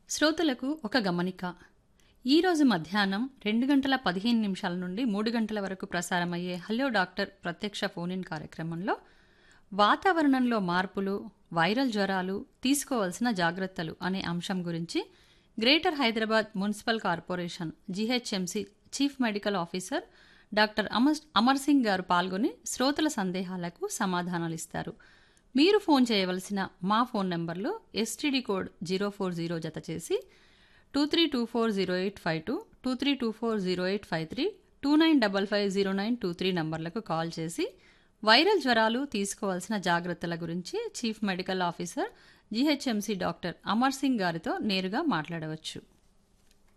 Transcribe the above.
శ్రోతలకు ఒక గమనిక ఈరోజు మధ్యాహ్నం రెండు గంటల పదిహేను నిమిషాల నుండి మూడు గంటల వరకు ప్రసారమయ్యే హలో డాక్టర్ ప్రత్యక్ష ఫోన్ ఇన్ కార్యక్రమంలో వాతావరణంలో మార్పులు వైరల్ జ్వరాలు తీసుకోవాల్సిన జాగ్రత్తలు అనే అంశం గురించి greater Hyderabad municipal corporation GHMC chief medical officer doctor Amar Amar Singh garu పాల్గొని శ్రోతల సందేహాలకు సమాధానాలు ఇస్తారు మీరు ఫోన్ చేయవలసిన మా ఫోన్ నెంబర్లు STD code zero four zero జత చేసి two three two four zero eight five two two three two four zero eight five three two nine double five zero nine two three నంబర్లకు call చేసి viral జ్వరాలు తీసుకోవాల్సిన జాగ్రత్తల గురించి chief medical officer GHMC doctor Amar Singh గారితో నేరుగా మాట్లాడవచ్చు